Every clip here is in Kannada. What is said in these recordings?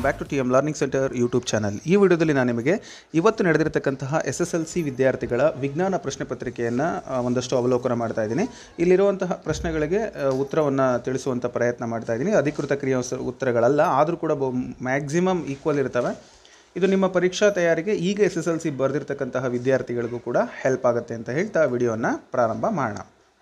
back to T M learning centre YouTube channel ಈ ವಿಡಿಯೋದಲ್ಲಿ ನಾನು ನಿಮಗೆ ಇವತ್ತು ನಡೆದಿರತಕ್ಕಂತಹ ಎಸ್ ಎಸ್ ಎಲ್ ಸಿ ವಿದ್ಯಾರ್ಥಿಗಳ ವಿಜ್ಞಾನ ಪ್ರಶ್ನೆ ಪತ್ರಿಕೆಯನ್ನು ಒಂದಷ್ಟು ಅವಲೋಕನ ಮಾಡ್ತಾ ಇದ್ದೀನಿ ಇಲ್ಲಿರುವಂತಹ ಪ್ರಶ್ನೆಗಳಿಗೆ ಉತ್ತರವನ್ನು ತಿಳಿಸುವಂಥ ಪ್ರಯತ್ನ ಮಾಡ್ತಾ ಇದ್ದೀನಿ ಅಧಿಕೃತ ಕ್ರಿಯಾ ಸ- ಉತ್ತರಗಳಲ್ಲ ಆದರೂ ಕೂಡ ಮ್ಯಾಕ್ಸಿಮಮ್ ಈಕ್ವಲ್ ಇರ್ತವೆ ಇದು ನಿಮ್ಮ ಪರೀಕ್ಷಾ ತಯಾರಿಗೆ ಈಗ ಎಸ್ ಎಸ್ ಎಲ್ ಸಿ ಬರೆದಿರ್ತಕ್ಕಂತಹ ವಿದ್ಯಾರ್ಥಿಗಳಿಗೂ ಕೂಡ ಹೆಲ್ಪ್ ಆಗುತ್ತೆ ಅಂತ ಹೇಳ್ತಾ ವಿಡಿಯೋನ ಪ್ರಾರಂಭ ಮಾಡೋಣ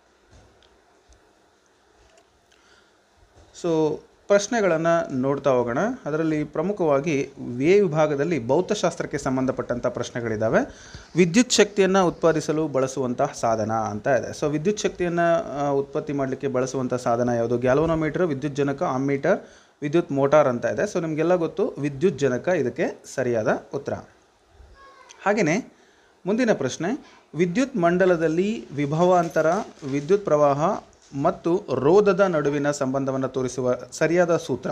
ಸೊ ಪ್ರಶ್ನೆಗಳನ್ನು ನೋಡ್ತಾ ಹೋಗೋಣ ಅದರಲ್ಲಿ ಪ್ರಮುಖವಾಗಿ ವಿ ವಿಭಾಗದಲ್ಲಿ ಭೌತಶಾಸ್ತ್ರಕ್ಕೆ ಸಂಬಂಧಪಟ್ಟಂಥ ಪ್ರಶ್ನೆಗಳಿದ್ದಾವೆ ವಿದ್ಯುತ್ ಶಕ್ತಿಯನ್ನು ಉತ್ಪಾದಿಸಲು ಬಳಸುವಂತಹ ಸಾಧನ ಅಂತ ಇದೆ ಸೊ ವಿದ್ಯುತ್ ಶಕ್ತಿಯನ್ನು ಆ, ಉತ್ಪತ್ತಿ ಮಾಡಲಿಕ್ಕೆ ಬಳಸುವಂಥ ಸಾಧನ ಯಾವುದು ಗ್ಯಾಲೋನೋಮೀಟರ್ ವಿದ್ಯುತ್ ಜನಕ ಅಮ್ಮೀಟರ್ ವಿದ್ಯುತ್ ಮೋಟಾರ್ ಅಂತ ಇದೆ ಸೊ ನಿಮಗೆಲ್ಲ ಗೊತ್ತು ವಿದ್ಯುತ್ ಜನಕ ಇದಕ್ಕೆ ಸರಿಯಾದ ಉತ್ತರ ಹಾಗೆಯೇ ಮುಂದಿನ ಪ್ರಶ್ನೆ ವಿದ್ಯುತ್ ಮಂಡಲದಲ್ಲಿ ವಿಭವಾಂತರ ವಿದ್ಯುತ್ ಪ್ರವಾಹ ಮತ್ತು ರೋಧದ ನಡುವಿನ ಸಂಬಂಧವನ್ನು ತೋರಿಸುವ ಸರಿಯಾದ ಸೂತ್ರ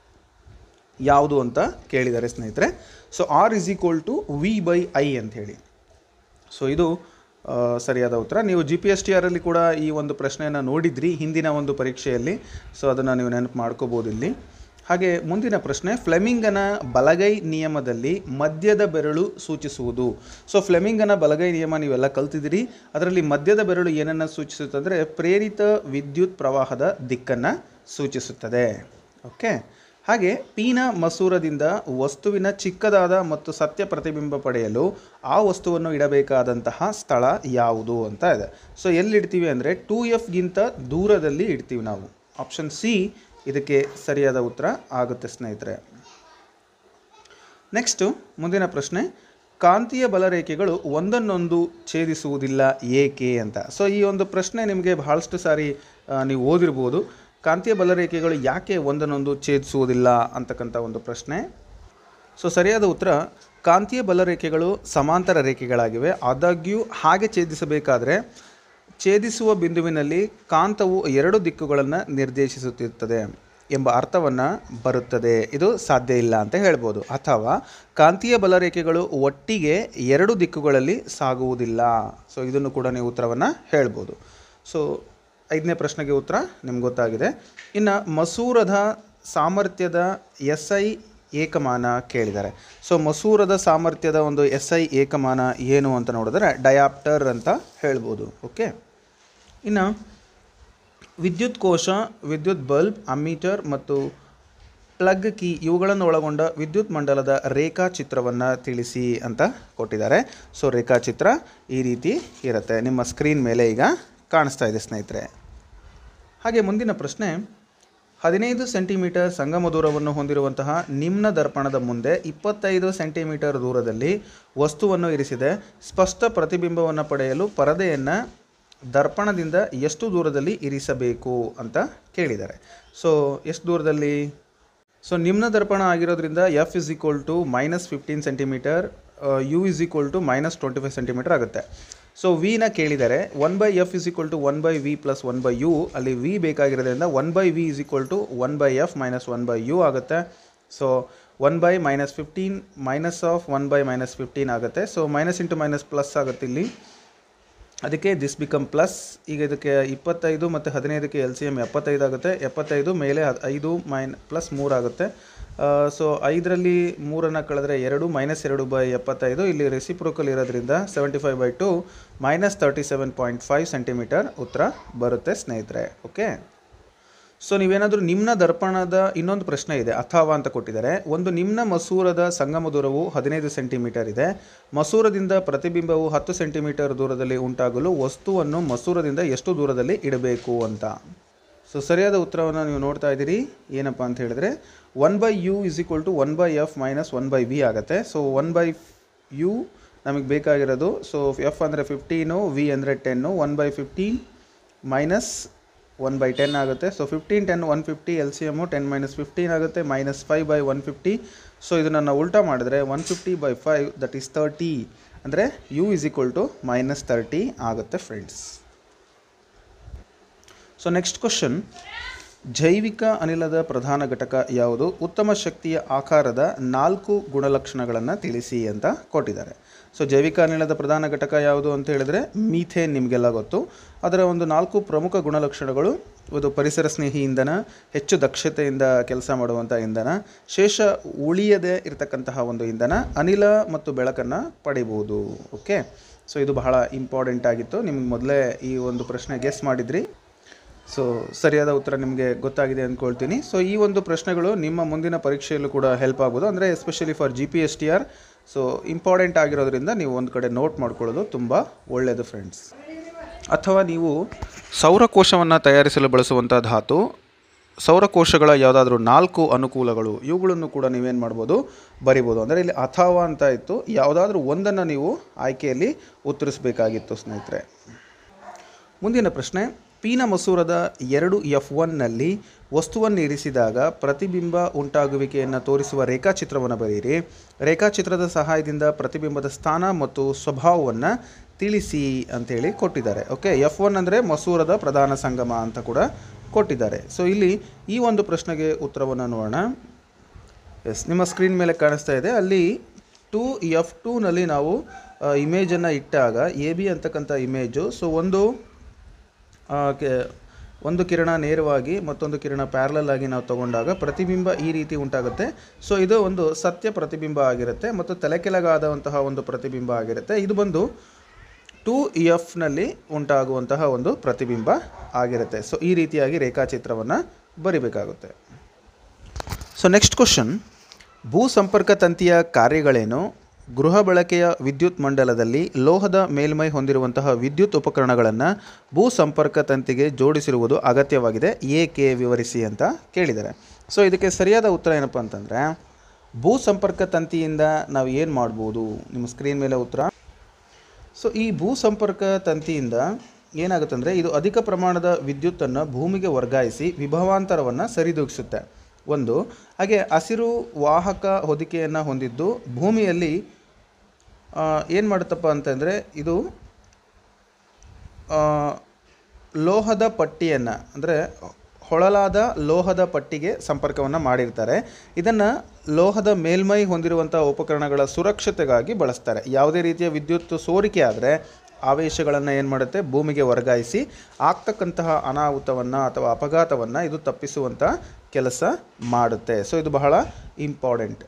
ಯಾವುದು ಅಂತ ಕೇಳಿದ್ದಾರೆ ಸ್ನೇಹಿತರೆ so R is equal to V by I ಅಂತ ಹೇಳಿ ಸೊ ಇದು ಆ, ಸರಿಯಾದ ಉತ್ತರ ನೀವು ಜಿ ಪಿ ಎಸ್ ಟಿ ಆರಲ್ಲಿ ಕೂಡ ಈ ಒಂದು ಪ್ರಶ್ನೆಯನ್ನು ನೋಡಿದ್ರಿ ಹಿಂದಿನ ಒಂದು ಪರೀಕ್ಷೆಯಲ್ಲಿ ಸೊ ಅದನ್ನು ನೀವು ನೆನಪು ಮಾಡ್ಕೋಬೋದು ಇಲ್ಲಿ ಹಾಗೆ ಮುಂದಿನ ಪ್ರಶ್ನೆ ಫ್ಲೆಮಿಂಗನ ಬಲಗೈ ನಿಯಮದಲ್ಲಿ ಮಧ್ಯದ ಬೆರಳು ಸೂಚಿಸುವುದು ಸೊ ಫ್ಲೆಮಿಂಗನ ಬಲಗೈ ನಿಯಮ ನೀವೆಲ್ಲ ಕಲ್ತಿದ್ದೀರಿ ಅದರಲ್ಲಿ ಮಧ್ಯದ ಬೆರಳು ಏನನ್ನು ಸೂಚಿಸುತ್ತಂದರೆ ಪ್ರೇರಿತ ವಿದ್ಯುತ್ ಪ್ರವಾಹದ ದಿಕ್ಕನ್ನು ಸೂಚಿಸುತ್ತದೆ ಓಕೆ ಹಾಗೆ ಪೀನ ಮಸೂರದಿಂದ ವಸ್ತುವಿನ ಚಿಕ್ಕದಾದ ಮತ್ತು ಸತ್ಯ ಪ್ರತಿಬಿಂಬ ಪಡೆಯಲು ಆ ವಸ್ತುವನ್ನು ಇಡಬೇಕಾದಂತಹ ಸ್ಥಳ ಯಾವುದು ಅಂತ ಇದೆ ಸೊ ಎಲ್ಲಿ ಇಡ್ತೀವಿ ಅಂದರೆ ಟೂ ಎಫ್ಗಿಂತ ದೂರದಲ್ಲಿ ಇಡ್ತೀವಿ ನಾವು ಆಪ್ಷನ್ ಸಿ ಇದಕ್ಕೆ ಸರಿಯಾದ ಉತ್ತರ ಆಗುತ್ತೆ ಸ್ನೇಹಿತರೆ ನೆಕ್ಸ್ಟು ಮುಂದಿನ ಪ್ರಶ್ನೆ ಕಾಂತೀಯ ಬಲರೇಖೆಗಳು ಒಂದನ್ನೊಂದು ಛೇದಿಸುವುದಿಲ್ಲ ಏಕೆ ಅಂತ ಸೊ ಈ ಒಂದು ಪ್ರಶ್ನೆ ನಿಮಗೆ ಬಹಳಷ್ಟು ಸಾರಿ ಆ, ನೀವು ಓದಿರ್ಬೋದು ಕಾಂತೀಯ ಬಲರೇಖೆಗಳು ಯಾಕೆ ಒಂದನ್ನೊಂದು ಛೇದಿಸುವುದಿಲ್ಲ ಅಂತಕ್ಕಂಥ ಒಂದು ಪ್ರಶ್ನೆ ಸೊ ಸರಿಯಾದ ಉತ್ತರ ಕಾಂತೀಯ ಬಲರೇಖೆಗಳು ಸಮಾಂತರ ರೇಖೆಗಳಾಗಿವೆ ಆದಾಗ್ಯೂ ಹಾಗೆ ಛೇದಿಸಬೇಕಾದ್ರೆ ಛೇದಿಸುವ ಬಿಂದುವಿನಲ್ಲಿ ಕಾಂತವು ಎರಡು ದಿಕ್ಕುಗಳನ್ನು ನಿರ್ದೇಶಿಸುತ್ತಿರುತ್ತದೆ ಎಂಬ ಅರ್ಥವನ್ನು ಬರುತ್ತದೆ ಇದು ಸಾಧ್ಯ ಇಲ್ಲ ಅಂತ ಹೇಳ್ಬೋದು ಅಥವಾ ಕಾಂತೀಯ ಬಲರೇಖೆಗಳು ಒಟ್ಟಿಗೆ ಎರಡು ದಿಕ್ಕುಗಳಲ್ಲಿ ಸಾಗುವುದಿಲ್ಲ ಸೊ ಇದನ್ನು ಕೂಡ ನೀವು ಉತ್ತರವನ್ನು ಹೇಳ್ಬೋದು ಸೊ ಐದನೇ ಪ್ರಶ್ನೆಗೆ ಉತ್ತರ ನಿಮ್ಗೆ ಗೊತ್ತಾಗಿದೆ ಇನ್ನು ಮಸೂರದ ಸಾಮರ್ಥ್ಯದ ಎಸ್ ಐ ಏಕಮಾನ ಕೇಳಿದ್ದಾರೆ ಸೊ ಮಸೂರದ ಸಾಮರ್ಥ್ಯದ ಒಂದು ಎಸ್ ಐ ಏಕಮಾನ ಏನು ಅಂತ ನೋಡಿದ್ರೆ ಡಯಾಪ್ಟರ್ ಅಂತ ಹೇಳ್ಬೋದು ಓಕೆ ಇನ್ನು ವಿದ್ಯುತ್ ಕೋಶ ವಿದ್ಯುತ್ ಬಲ್ಬ್ ಅಮ್ಮೀಟರ್ ಮತ್ತು ಪ್ಲಗ್ ಕೀ ಇವುಗಳನ್ನು ಒಳಗೊಂಡ ವಿದ್ಯುತ್ ಮಂಡಲದ ರೇಖಾಚಿತ್ರವನ್ನು ತಿಳಿಸಿ ಅಂತ ಕೊಟ್ಟಿದ್ದಾರೆ ಸೊ ರೇಖಾಚಿತ್ರ ಈ ರೀತಿ ಇರುತ್ತೆ ನಿಮ್ಮ ಸ್ಕ್ರೀನ್ ಮೇಲೆ ಈಗ ಕಾಣಿಸ್ತಾ ಇದೆ ಸ್ನೇಹಿತರೆ ಹಾಗೆ ಮುಂದಿನ ಪ್ರಶ್ನೆ ಹದಿನೈದು ಸೆಂಟಿಮೀಟರ್ ಸಂಗಮ ದೂರವನ್ನು ಹೊಂದಿರುವಂತಹ ನಿಮ್ನ ದರ್ಪಣದ ಮುಂದೆ ಇಪ್ಪತ್ತೈದು ಸೆಂಟಿಮೀಟರ್ ದೂರದಲ್ಲಿ ವಸ್ತುವನ್ನು ಇರಿಸಿದೆ ಸ್ಪಷ್ಟ ಪ್ರತಿಬಿಂಬವನ್ನು ಪಡೆಯಲು ಪರದೆಯನ್ನು ದರ್ಪಣದಿಂದ ಎಷ್ಟು ದೂರದಲ್ಲಿ ಇರಿಸಬೇಕು ಅಂತ ಕೇಳಿದ್ದಾರೆ ಸೊ ಎಷ್ಟು ದೂರದಲ್ಲಿ ಸೊ ನಿಮ್ನ ದರ್ಪಣ ಆಗಿರೋದ್ರಿಂದ F is equal to minus fifteen centimetre U is equal to minus twenty five centimetre ಆಗುತ್ತೆ ಸೊ ವಿನ ಕೇಳಿದ್ದಾರೆ one by F is equal to one by V plus one by U ಅಲ್ಲಿ ವಿ ಬೇಕಾಗಿರೋದ್ರಿಂದ one by V is equal to one by F minus one by U ಆಗುತ್ತೆ so one by minus fifteen minus of one by minus fifteen ಆಗುತ್ತೆ so minus into minus plus ಆಗುತ್ತೆ ಇಲ್ಲಿ ಅದಕ್ಕೆ ದಿಸ್ ಬಿಕಮ್ ಪ್ಲಸ್ ಈಗ ಇದಕ್ಕೆ ಇಪ್ಪತ್ತೈದು ಮತ್ತು ಹದಿನೈದಕ್ಕೆ ಎಲ್ ಸಿ ಎಮ್ ಎಪ್ಪತ್ತೈದು ಆಗುತ್ತೆ ಎಪ್ಪತ್ತೈದು ಮೇಲೆ ಹದ್- ಐದು ಮೈನ್ ಪ್ಲಸ್ ಮೂರು ಆಗುತ್ತೆ ಸೊ ಐದರಲ್ಲಿ ಮೂರನ್ನು ಕಳೆದ್ರೆ ಎರಡು ಮೈನಸ್ ಎರಡು ಬೈ ಎಪ್ಪತ್ತೈದು ಇಲ್ಲಿ ರೆಸಿಪ್ರೋಕಲ್ ಇರೋದ್ರಿಂದ seventy five by two minus thirty seven point five centimetre ಉತ್ತರ ಬರುತ್ತೆ ಸ್ನೇಹಿತರೆ ಓಕೆ ಸೊ ನೀವೇನಾದರೂ ನಿಮ್ನ ದರ್ಪಣದ ಇನ್ನೊಂದು ಪ್ರಶ್ನೆ ಇದೆ ಅಥವಾ ಅಂತ ಕೊಟ್ಟಿದ್ದಾರೆ ಒಂದು ನಿಮ್ನ ಮಸೂರದ ಸಂಗಮ ದೂರವು ಹದಿನೈದು ಸೆಂಟಿಮೀಟರ್ ಇದೆ ಮಸೂರದಿಂದ ಪ್ರತಿಬಿಂಬವು ಹತ್ತು ಸೆಂಟಿಮೀಟರ್ ದೂರದಲ್ಲಿ ಉಂಟಾಗಲು ವಸ್ತುವನ್ನು ಮಸೂರದಿಂದ ಎಷ್ಟು ದೂರದಲ್ಲಿ ಇಡಬೇಕು ಅಂತ ಸೊ ಸರಿಯಾದ ಉತ್ತರವನ್ನು ನೀವು ನೋಡ್ತಾ ಇದ್ದೀರಿ ಏನಪ್ಪ ಅಂತ ಹೇಳಿದ್ರೆ one by U is equal to one by F minus one by V ಆಗುತ್ತೆ ಸೊ ಒನ್ ಬೈ ಯು ನಮಗೆ ಬೇಕಾಗಿರೋದು ಸೊ ಎಫ್ ಅಂದರೆ ಫಿಫ್ಟೀನು ವಿ ಅಂದರೆ ten one by fifteen minus one by ten ಆಗುತ್ತೆ so fifteen ten one fifty L C M ten minus fifteen ಆಗುತ್ತೆ minus five by one fifty so ಇದನ್ನು ನಾವು ಉಲ್ಟಾ ಮಾಡಿದ್ರೆ one fifty by five that is thirty ಅಂದರೆ you is equal to minus thirty ಆಗುತ್ತೆ ಫ್ರೆಂಡ್ಸ್ ಸೊ ನೆಕ್ಸ್ಟ್ ಕ್ವಶನ್ ಜೈವಿಕ ಅನಿಲದ ಪ್ರಧಾನ ಘಟಕ ಯಾವುದು ಉತ್ತಮ ಶಕ್ತಿಯ ಆಕಾರದ ನಾಲ್ಕು ಗುಣಲಕ್ಷಣಗಳನ್ನು ತಿಳಿಸಿ ಅಂತ ಕೊಟ್ಟಿದ್ದಾರೆ ಸೊ ಜೈವಿಕ ಅನಿಲದ ಪ್ರಧಾನ ಘಟಕ ಯಾವುದು ಅಂತ ಹೇಳಿದರೆ ಮೀಥೇನ್ ನಿಮಗೆಲ್ಲ ಗೊತ್ತು ಅದರ ಒಂದು ನಾಲ್ಕು ಪ್ರಮುಖ ಗುಣಲಕ್ಷಣಗಳು ಇದು ಪರಿಸರ ಸ್ನೇಹಿ ಇಂಧನ ಹೆಚ್ಚು ದಕ್ಷತೆಯಿಂದ ಕೆಲಸ ಮಾಡುವಂಥ ಇಂಧನ ಶೇಷ ಉಳಿಯದೇ ಇರತಕ್ಕಂತಹ ಒಂದು ಇಂಧನ ಅನಿಲ ಮತ್ತು ಬೆಳಕನ್ನು ಪಡಿಬೋದು ಓಕೆ ಸೊ ಇದು ಬಹಳ ಇಂಪಾರ್ಟೆಂಟ್ ಆಗಿತ್ತು ನಿಮ್ಗೆ ಮೊದಲೇ ಈ ಒಂದು ಪ್ರಶ್ನೆ ಗೆಸ್ ಮಾಡಿದ್ರಿ ಸೊ ಸರಿಯಾದ ಉತ್ತರ ನಿಮಗೆ ಗೊತ್ತಾಗಿದೆ ಅಂದ್ಕೊಳ್ತೀನಿ ಸೊ ಈ ಒಂದು ಪ್ರಶ್ನೆಗಳು ನಿಮ್ಮ ಮುಂದಿನ ಪರೀಕ್ಷೆಯಲ್ಲೂ ಕೂಡ ಹೆಲ್ಪ್ ಆಗ್ಬೋದು ಅಂದರೆ especially for G P S T R so important ಆಗಿರೋದ್ರಿಂದ ನೀವು ಒಂದು ಕಡೆ ನೋಟ್ ಮಾಡ್ಕೊಳ್ಳೋದು ತುಂಬ ಒಳ್ಳೆಯದು ಫ್ರೆಂಡ್ಸ್ ಅಥವಾ ನೀವು ಸೌರಕೋಶವನ್ನು ತಯಾರಿಸಲು ಬಳಸುವಂಥ ಧಾತು ಸೌರಕೋಶಗಳ ಯಾವುದಾದ್ರೂ ನಾಲ್ಕು ಅನುಕೂಲಗಳು ಇವುಗಳನ್ನು ಕೂಡ ನೀವೇನು ಮಾಡ್ಬೋದು ಬರಿಬೋದು ಅಂದರೆ ಇಲ್ಲಿ ಅಥವಾ ಅಂತ ಇತ್ತು ಯಾವುದಾದ್ರೂ ಒಂದನ್ನು ನೀವು ಆಯ್ಕೆಯಲ್ಲಿ ಉತ್ತರಿಸಬೇಕಾಗಿತ್ತು ಸ್ನೇಹಿತರೆ ಮುಂದಿನ ಪ್ರಶ್ನೆ ಪೀನ ಮಸೂರದ ಎರಡು ಎಫ್ ಒನ್ನಲ್ಲಿ ವಸ್ತುವನ್ನು ಇರಿಸಿದಾಗ ಪ್ರತಿಬಿಂಬ ಉಂಟಾಗುವಿಕೆಯನ್ನು ತೋರಿಸುವ ರೇಖಾಚಿತ್ರವನ್ನು ಬರೆಯಿರಿ ರೇಖಾಚಿತ್ರದ ಸಹಾಯದಿಂದ ಪ್ರತಿಬಿಂಬದ ಸ್ಥಾನ ಮತ್ತು ಸ್ವಭಾವವನ್ನು ತಿಳಿಸಿ ಅಂತೇಳಿ ಕೊಟ್ಟಿದ್ದಾರೆ ಓಕೆ ಎಫ್ ಒನ್ ಅಂದರೆ ಮಸೂರದ ಪ್ರಧಾನ ಸಂಗಮ ಅಂತ ಕೂಡ ಕೊಟ್ಟಿದ್ದಾರೆ ಸೊ ಇಲ್ಲಿ ಈ ಒಂದು ಪ್ರಶ್ನೆಗೆ ಉತ್ತರವನ್ನು ನೋಡೋಣ ಎಸ್ ನಿಮ್ಮ ಸ್ಕ್ರೀನ್ ಮೇಲೆ ಕಾಣಿಸ್ತಾ ಇದೆ ಅಲ್ಲಿ ಟು ಎಫ್ ಟೂನಲ್ಲಿ ನಾವು ಇಮೇಜನ್ನು ಇಟ್ಟಾಗ ಎ ಬಿ ಅಂತಕ್ಕಂಥ ಇಮೇಜು ಸೊ ಒಂದು ಆ, ಕೆ- ಒಂದು ಕಿರಣ ನೇರವಾಗಿ ಮತ್ತೊಂದು ಕಿರಣ ಪ್ಯಾರಲಲ್ ಆಗಿ ನಾವು ತಗೊಂಡಾಗ ಪ್ರತಿಬಿಂಬ ಈ ರೀತಿ ಉಂಟಾಗುತ್ತೆ ಸೊ ಇದು ಒಂದು ಸತ್ಯ ಪ್ರತಿಬಿಂಬ ಆಗಿರುತ್ತೆ ಮತ್ತು ತಲೆಕೆಳಗಾದಂತಹ ಒಂದು ಪ್ರತಿಬಿಂಬ ಆಗಿರುತ್ತೆ ಇದು ಬಂದು ಟು ಎಫ್ನಲ್ಲಿ ಉಂಟಾಗುವಂತಹ ಒಂದು ಪ್ರತಿಬಿಂಬ ಆಗಿರುತ್ತೆ ಸೊ ಈ ರೀತಿಯಾಗಿ ರೇಖಾಚಿತ್ರವನ್ನು ಬರಿಬೇಕಾಗುತ್ತೆ ಸೊ ನೆಕ್ಸ್ಟ್ ಕ್ವಶನ್ ಭೂ ಸಂಪರ್ಕ ತಂತಿಯ ಕಾರ್ಯಗಳೇನು ಗೃಹ ಬಳಕೆಯ ವಿದ್ಯುತ್ ಮಂಡಲದಲ್ಲಿ ಲೋಹದ ಮೇಲ್ಮೈ ಹೊಂದಿರುವಂತಹ ವಿದ್ಯುತ್ ಉಪಕರಣಗಳನ್ನು ಭೂ ಸಂಪರ್ಕ ತಂತಿಗೆ ಜೋಡಿಸಿರುವುದು ಅಗತ್ಯವಾಗಿದೆ ಏಕೆ ವಿವರಿಸಿ ಅಂತ ಕೇಳಿದ್ದಾರೆ ಸೊ ಇದಕ್ಕೆ ಸರಿಯಾದ ಉತ್ತರ ಏನಪ್ಪ ಅಂತಂದರೆ ಭೂ ಸಂಪರ್ಕ ತಂತಿಯಿಂದ ನಾವು ಏನು ಮಾಡ್ಬೋದು ನಿಮ್ಮ ಸ್ಕ್ರೀನ್ ಮೇಲೆ ಉತ್ತರ ಸೊ ಈ ಭೂ ಸಂಪರ್ಕ ತಂತಿಯಿಂದ ಏನಾಗುತ್ತಂದರೆ ಇದು ಅಧಿಕ ಪ್ರಮಾಣದ ವಿದ್ಯುತ್ತನ್ನು ಭೂಮಿಗೆ ವರ್ಗಾಯಿಸಿ ವಿಭವಾಂತರವನ್ನು ಸರಿದೂಗಿಸುತ್ತೆ ಒಂದು ಹಾಗೆ ಹಸಿರು ವಾಹಕ ಹೊದಿಕೆಯನ್ನು ಹೊಂದಿದ್ದು ಭೂಮಿಯಲ್ಲಿ ಏನು ಮಾಡುತ್ತಪ್ಪ ಅಂತಂದರೆ ಇದು ಆ, ಲೋಹದ ಪಟ್ಟಿಯನ್ನು ಅಂದರೆ ಹೊಳಲಾದ ಲೋಹದ ಪಟ್ಟಿಗೆ ಸಂಪರ್ಕವನ್ನು ಮಾಡಿರ್ತಾರೆ ಇದನ್ನು ಲೋಹದ ಮೇಲ್ಮೈ ಹೊಂದಿರುವಂಥ ಉಪಕರಣಗಳ ಸುರಕ್ಷತೆಗಾಗಿ ಬಳಸ್ತಾರೆ ಯಾವುದೇ ರೀತಿಯ ವಿದ್ಯುತ್ ಸೋರಿಕೆ ಆದರೆ ಆವೇಶಗಳನ್ನು ಏನು ಮಾಡುತ್ತೆ ಭೂಮಿಗೆ ವರ್ಗಾಯಿಸಿ ಆಗ್ತಕ್ಕಂತಹ ಅನಾಹುತವನ್ನು ಅಥವಾ ಅಪಘಾತವನ್ನು ಇದು ತಪ್ಪಿಸುವಂಥ ಕೆಲಸ ಮಾಡುತ್ತೆ ಸೊ ಇದು ಬಹಳ ಇಂಪಾರ್ಟೆಂಟ್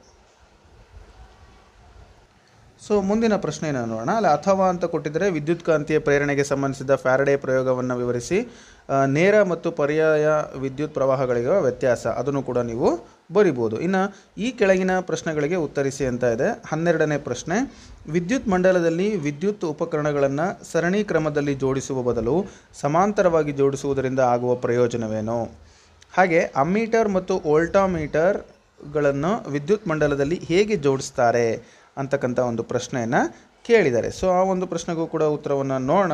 ಸೊ ಮುಂದಿನ ಪ್ರಶ್ನೆಯನ್ನು ನೋಡೋಣ ಅಲ್ಲಿ ಅಥವಾ ಅಂತ ಕೊಟ್ಟಿದ್ದರೆ ವಿದ್ಯುತ್ ಕಾಂತೀಯ ಪ್ರೇರಣೆಗೆ ಸಂಬಂಧಿಸಿದ ಫ್ಯಾರಡೆ ಪ್ರಯೋಗವನ್ನು ವಿವರಿಸಿ ಆ, ನೇರ ಮತ್ತು ಪರ್ಯಾಯ ವಿದ್ಯುತ್ ಪ್ರವಾಹಗಳಿಗೆ ವ್ಯತ್ಯಾಸ ಅದನ್ನು ಕೂಡ ನೀವು ಬರಿಬೋದು ಇನ್ನು ಈ ಕೆಳಗಿನ ಪ್ರಶ್ನೆಗಳಿಗೆ ಉತ್ತರಿಸಿ ಅಂತ ಇದೆ ಹನ್ನೆರಡನೇ ಪ್ರಶ್ನೆ ವಿದ್ಯುತ್ ಮಂಡಲದಲ್ಲಿ ವಿದ್ಯುತ್ ಉಪಕರಣಗಳನ್ನು ಸರಣಿ ಕ್ರಮದಲ್ಲಿ ಜೋಡಿಸುವ ಬದಲು ಸಮಾಂತರವಾಗಿ ಜೋಡಿಸುವುದರಿಂದ ಆಗುವ ಪ್ರಯೋಜನವೇನು ಹಾಗೆ ಅಮ್ಮೀಟರ್ ಮತ್ತು ವೋಲ್ಟಾಮೀಟರ್ಗಳನ್ನು ವಿದ್ಯುತ್ ಮಂಡಲದಲ್ಲಿ ಹೇಗೆ ಜೋಡಿಸ್ತಾರೆ ಅಂತಕ್ಕಂಥ ಒಂದು ಪ್ರಶ್ನೆಯನ್ನು ಕೇಳಿದ್ದಾರೆ ಸೊ ಆ ಒಂದು ಪ್ರಶ್ನೆಗೂ ಕೂಡ ಉತ್ತರವನ್ನು ನೋಡೋಣ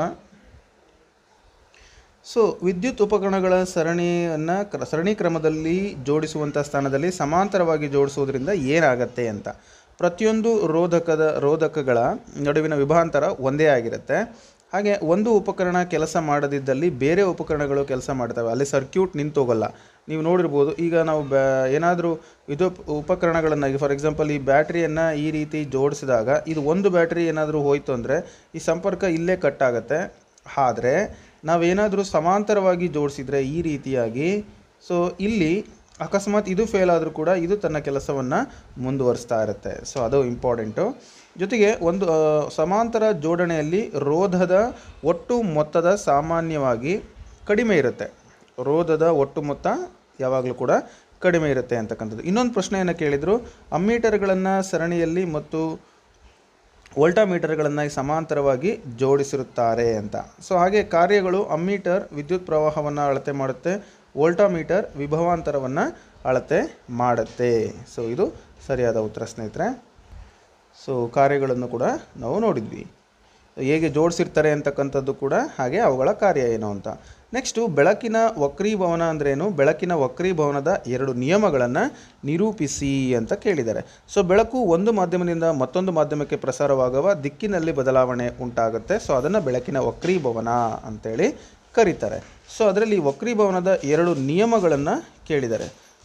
ಸೊ ವಿದ್ಯುತ್ ಉಪಕರಣಗಳ ಸರಣಿಯನ್ನು ಕ್ರ ಸರಣಿ ಕ್ರಮದಲ್ಲಿ ಜೋಡಿಸುವಂಥ ಸ್ಥಾನದಲ್ಲಿ ಸಮಾಂತರವಾಗಿ ಜೋಡಿಸುವುದರಿಂದ ಏನಾಗತ್ತೆ ಅಂತ ಪ್ರತಿಯೊಂದು ರೋಧಕದ ರೋಧಕಗಳ ನಡುವಿನ ವಿಭಾಂತರ ಒಂದೇ ಆಗಿರುತ್ತೆ ಹಾಗೆ ಒಂದು ಉಪಕರಣ ಕೆಲಸ ಮಾಡದಿದ್ದಲ್ಲಿ ಬೇರೆ ಉಪಕರಣಗಳು ಕೆಲಸ ಮಾಡ್ತವೆ ಅಲ್ಲಿ ಸರ್ಕ್ಯೂಟ್ ನಿಂತೋಗಲ್ಲ ನೀವು ನೋಡಿರ್ಬೋದು ಈಗ ನಾವು ಬ್ಯಾ ಏನಾದರೂ ಇದು ಉಪಕರಣಗಳನ್ನು ಈಗ ಫಾರ್ ಎಕ್ಸಾಂಪಲ್ ಈ ಬ್ಯಾಟ್ರಿಯನ್ನು ಈ ರೀತಿ ಜೋಡಿಸಿದಾಗ ಇದು ಒಂದು ಬ್ಯಾಟ್ರಿ ಏನಾದರೂ ಹೋಯಿತು ಅಂದರೆ ಈ ಸಂಪರ್ಕ ಇಲ್ಲೇ ಕಟ್ ಆಗುತ್ತೆ ಆದರೆ ನಾವೇನಾದರೂ ಸಮಾಂತರವಾಗಿ ಜೋಡಿಸಿದರೆ ಈ ರೀತಿಯಾಗಿ ಸೊ ಇಲ್ಲಿ ಅಕಸ್ಮಾತ್ ಇದು ಫೇಲ್ ಆದರೂ ಕೂಡ ಇದು ತನ್ನ ಕೆಲಸವನ್ನು ಮುಂದುವರಿಸ್ತಾ ಇರುತ್ತೆ ಸೊ ಅದು ಇಂಪಾರ್ಟೆಂಟು ಜೊತೆಗೆ ಒಂದು ಆ, ಸಮಾಂತರ ಜೋಡಣೆಯಲ್ಲಿ ರೋಧದ ಒಟ್ಟು ಮೊತ್ತದ ಸಾಮಾನ್ಯವಾಗಿ ಕಡಿಮೆ ಇರುತ್ತೆ ರೋಧದ ಒಟ್ಟು ಮೊತ್ತ ಯಾವಾಗಲೂ ಕೂಡ ಕಡಿಮೆ ಇರುತ್ತೆ ಅಂತಕ್ಕಂಥದ್ದು ಇನ್ನೊಂದು ಪ್ರಶ್ನೆಯನ್ನು ಕೇಳಿದರು ಅಮ್ಮೀಟರ್ಗಳನ್ನು ಸರಣಿಯಲ್ಲಿ ಮತ್ತು ವೋಲ್ಟಾಮೀಟರ್ಗಳನ್ನು ಸಮಾಂತರವಾಗಿ ಜೋಡಿಸಿರುತ್ತಾರೆ ಅಂತ ಸೊ ಹಾಗೆ ಕಾರ್ಯಗಳು ಅಮ್ಮೀಟರ್ ವಿದ್ಯುತ್ ಪ್ರವಾಹವನ್ನು ಅಳತೆ ಮಾಡುತ್ತೆ ವೋಲ್ಟಾಮೀಟರ್ ವಿಭವಾಂತರವನ್ನು ಅಳತೆ ಮಾಡುತ್ತೆ ಸೊ ಇದು ಸರಿಯಾದ ಉತ್ತರ ಸ್ನೇಹಿತರೆ ಸೊ ಕಾರ್ಯಗಳನ್ನು ಕೂಡ ನಾವು ನೋಡಿದ್ವಿ ಹೇಗೆ ಜೋಡಿಸಿರ್ತಾರೆ ಅಂತಕ್ಕಂಥದ್ದು ಕೂಡ ಹಾಗೆ ಅವುಗಳ ಕಾರ್ಯ ಏನು ಅಂತ ನೆಕ್ಸ್ಟು ಬೆಳಕಿನ ವಕ್ರೀಭವನ ಅಂದ್ರೇನು ಬೆಳಕಿನ ವಕ್ರೀಭವನದ ಎರಡು ನಿಯಮಗಳನ್ನು ನಿರೂಪಿಸಿ ಅಂತ ಕೇಳಿದ್ದಾರೆ ಸೊ ಬೆಳಕು ಒಂದು ಮಾಧ್ಯಮದಿಂದ ಮತ್ತೊಂದು ಮಾಧ್ಯಮಕ್ಕೆ ಪ್ರಸಾರವಾಗುವ ದಿಕ್ಕಿನಲ್ಲಿ ಬದಲಾವಣೆ ಉಂಟಾಗುತ್ತೆ ಸೊ ಅದನ್ನು ಬೆಳಕಿನ ವಕ್ರೀಭವನ ಅಂತೇಳಿ ಕರೀತಾರೆ ಸೊ ಅದರಲ್ಲಿ ವಕ್ರೀಭವನದ ಎರಡು ನಿಯಮಗಳನ್ನು ಕೇಳಿದ್ದಾರೆ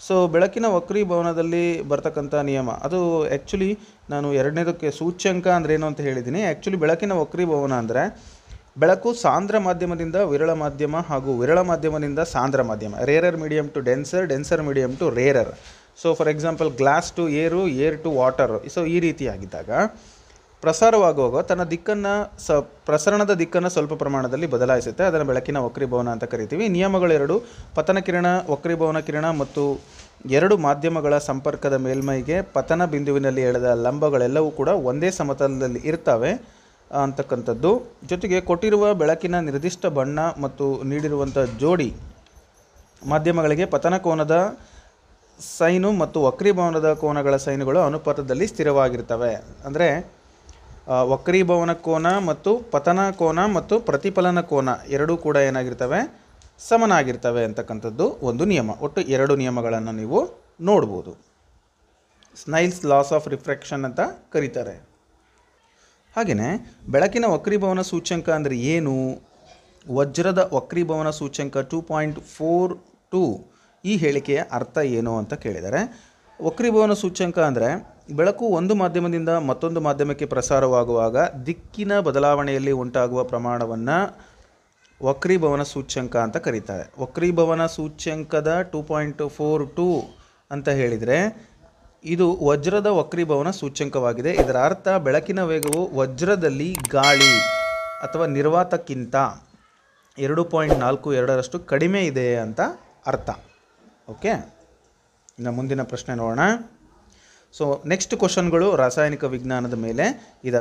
ಸೊ ಬೆಳಕಿನ ವಕ್ರೀಭವನದಲ್ಲಿ ಬರ್ತಕ್ಕಂಥ ನಿಯಮ ಅದು ಆ್ಯಕ್ಚುಲಿ ನಾನು ಎರಡನೇದಕ್ಕೆ ಸೂಚ್ಯಂಕ ಅಂದ್ರೆ ಏನು ಅಂತ ಹೇಳಿದ್ದೀನಿ ಆ್ಯಕ್ಚುಲಿ ಬೆಳಕಿನ ವಕ್ರೀಭವನ ಅಂದರೆ ಬೆಳಕು ಸಾಂದ್ರ ಮಾಧ್ಯಮದಿಂದ ವಿರಳ ಮಾಧ್ಯಮ ಹಾಗೂ ವಿರಳ ಮಾಧ್ಯಮದಿಂದ ಸಾಂದ್ರ ಮಾಧ್ಯಮ rarer medium to denser denser medium to rarer so for example glass to air air to water so ಈ ರೀತಿಯಾಗಿದ್ದಾಗ ಪ್ರಸಾರವಾಗುವಾಗ ತನ್ನ ದಿಕ್ಕನ್ನು ಸ ಪ್ರಸರಣದ ದಿಕ್ಕನ್ನು ಸ್ವಲ್ಪ ಪ್ರಮಾಣದಲ್ಲಿ ಬದಲಾಯಿಸುತ್ತೆ ಅದನ್ನು ಬೆಳಕಿನ ವಕ್ರೀಭವನ ಅಂತ ಕರಿತೀವಿ ನಿಯಮಗಳೆರಡು ಪತನ ಕಿರಣ ವಕ್ರೀಭವನ ಕಿರಣ ಮತ್ತು ಎರಡು ಮಾಧ್ಯಮಗಳ ಸಂಪರ್ಕದ ಮೇಲ್ಮೈಗೆ ಪತನ ಬಿಂದುವಿನಲ್ಲಿ ಎಳೆದ ಲಂಬಗಳೆಲ್ಲವೂ ಕೂಡ ಒಂದೇ ಸಮತಲದಲ್ಲಿ ಇರ್ತವೆ ಅಂತಕ್ಕಂಥದ್ದು ಜೊತೆಗೆ ಕೊಟ್ಟಿರುವ ಬೆಳಕಿನ ನಿರ್ದಿಷ್ಟ ಬಣ್ಣ ಮತ್ತು ನೀಡಿರುವಂಥ ಜೋಡಿ ಮಾಧ್ಯಮಗಳಿಗೆ ಪತನ ಕೋನದ ಸೈನು ಮತ್ತು ವಕ್ರೀಭವನದ ಕೋನಗಳ ಸೈನುಗಳು ಅನುಪಾತದಲ್ಲಿ ಸ್ಥಿರವಾಗಿರ್ತವೆ ಅಂದರೆ ಆ, ವಕ್ರೀಭವನ ಕೋನ ಮತ್ತು ಪತನ ಕೋನ ಮತ್ತು ಪ್ರತಿಫಲನ ಕೋನ ಎರಡೂ ಕೂಡ ಏನಾಗಿರ್ತವೆ ಸಮನಾಗಿರ್ತವೆ ಅಂತಕ್ಕಂಥದ್ದು ಒಂದು ನಿಯಮ ಒಟ್ಟು ಎರಡು ನಿಯಮಗಳನ್ನು ನೀವು ನೋಡ್ಬೋದು ಸ್ನೈಲ್ಸ್ ಲಾಸ್ ಆಫ್ ರಿಫ್ರಾಕ್ಷನ್ ಅಂತ ಕರೀತಾರೆ ಹಾಗೆಯೇ ಬೆಳಕಿನ ವಕ್ರೀಭವನ ಸೂಚ್ಯಂಕ ಅಂದರೆ ಏನು ವಜ್ರದ ವಕ್ರೀಭವನ ಸೂಚ್ಯಂಕ ಟೂ ಪಾಯಿಂಟ್ ಫೋರ್ ಟೂ ಈ ಹೇಳಿಕೆಯ ಅರ್ಥ ಏನು ಅಂತ ಕೇಳಿದ್ದಾರೆ ವಕ್ರೀಭವನ ಸೂಚ್ಯಂಕ ಅಂದರೆ ಬೆಳಕು ಒಂದು ಮಾಧ್ಯಮದಿಂದ ಮತ್ತೊಂದು ಮಾಧ್ಯಮಕ್ಕೆ ಪ್ರಸಾರವಾಗುವಾಗ ದಿಕ್ಕಿನ ಬದಲಾವಣೆಯಲ್ಲಿ ಉಂಟಾಗುವ ಪ್ರಮಾಣವನ್ನು ವಕ್ರೀಭವನ ಸೂಚ್ಯಂಕ ಅಂತ ಕರೀತಾರೆ ವಕ್ರೀಭವನ ಸೂಚ್ಯಂಕದ ಟೂ ಪಾಯಿಂಟ್ ಫೋರ್ ಟೂ ಅಂತ ಹೇಳಿದರೆ ಇದು ವಜ್ರದ ವಕ್ರೀಭವನ ಸೂಚ್ಯಂಕವಾಗಿದೆ ಇದರ ಅರ್ಥ ಬೆಳಕಿನ ವೇಗವು ವಜ್ರದಲ್ಲಿ ಗಾಳಿ ಅಥವಾ ನಿರ್ವಾತಕ್ಕಿಂತ ಎರಡು ಪಾಯಿಂಟ್ ನಾಲ್ಕು ಎರಡರಷ್ಟು ಕಡಿಮೆ ಇದೆ ಅಂತ ಅರ್ಥ ಓಕೆ ಇನ್ನು ಮುಂದಿನ ಪ್ರಶ್ನೆ ನೋಡೋಣ ಸೊ ನೆಕ್ಸ್ಟ್ ಕ್ವಶನ್ಗಳು ರಾಸಾಯನಿಕ ವಿಜ್ಞಾನದ ಮೇಲೆ ಇದಾವೆ